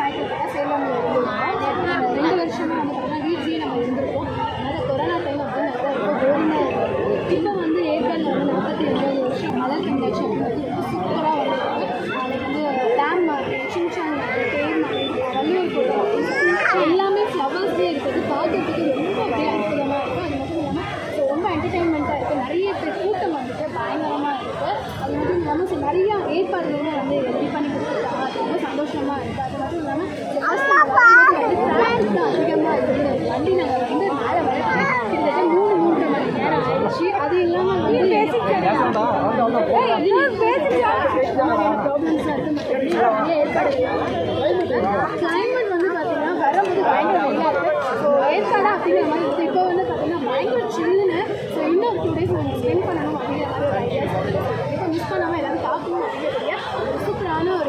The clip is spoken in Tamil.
கிட்டத்தட்ட சேலம்ல இருந்திருக்கோம் ரெண்டு வருஷமா வந்து பார்த்தீங்கன்னா வீட்லேயே நம்ம இருந்திருக்கோம் அதனால் கொரோனா டைம் அப்படின்னு ரொம்ப போரிங்காக இருந்தது இப்போ வந்து ஏப்ரலில் வந்து நாற்பத்தி ஒன்பது வருஷம் மலர் கண்காட்சி அப்படின்னு ரொம்ப சூப்பராக வந்திருக்காங்க நாளைக்கு வந்து டேம் சின்சாங் தேர் வள்ளுவர் கோட்டம் அப்படின்னு சொல்லி எல்லாமே ஃப்ளவர்ஸ்லேயே இருக்குது பார்க்கறதுக்கு ரொம்ப அப்படியே அற்புதமாக இருக்கும் அது மட்டும் இல்லாமல் ஸோ ரொம்ப என்டர்டைன்மெண்ட்டாக இருக்குது நிறைய பேர் கூட்டம் வந்துட்டு பயங்கரமாக இருக்குது அது மட்டும் இல்லாமல் ஸோ நிறைய ஏற்பாடுகளுமே வந்து ரெடி பண்ணி கொடுத்துருக்காங்க அது ரொம்ப சந்தோஷமாக இருக்குது அது மட்டும் இல்லாமல் தான் அதிகமாக இருந்தது வண்டி நாங்கள் வந்து மேலே வர கிட்டத்தட்ட மூணு மூன்றரை மணி நேரம் ஆயிடுச்சு அது இல்லாமல் வந்து ப்ராப்ளம்ஸாக இருக்குது மற்றபடி நிறைய ஏற்பாடு கிளைமேட் வந்து பார்த்தீங்கன்னா வரும்போது பயங்கர வெயிலாக இருக்குது ஸோ ஏற்காடு அப்படிங்கிற மாதிரி இருக்குது இப்போ வந்து பார்த்தீங்கன்னா பயங்கர சில்லுன்னு ஸோ இன்னும் டூ டேஸ் நம்ம ஸ்பெண்ட் பண்ணணும் அப்படிங்கிற மாதிரி ஒரு ஐடியா கண்டிப்பாக மிஸ் பண்ணாமல் எல்லாரும் பார்க்கணும் அப்படிங்கிற ஒரு சூப்பரான ஒரு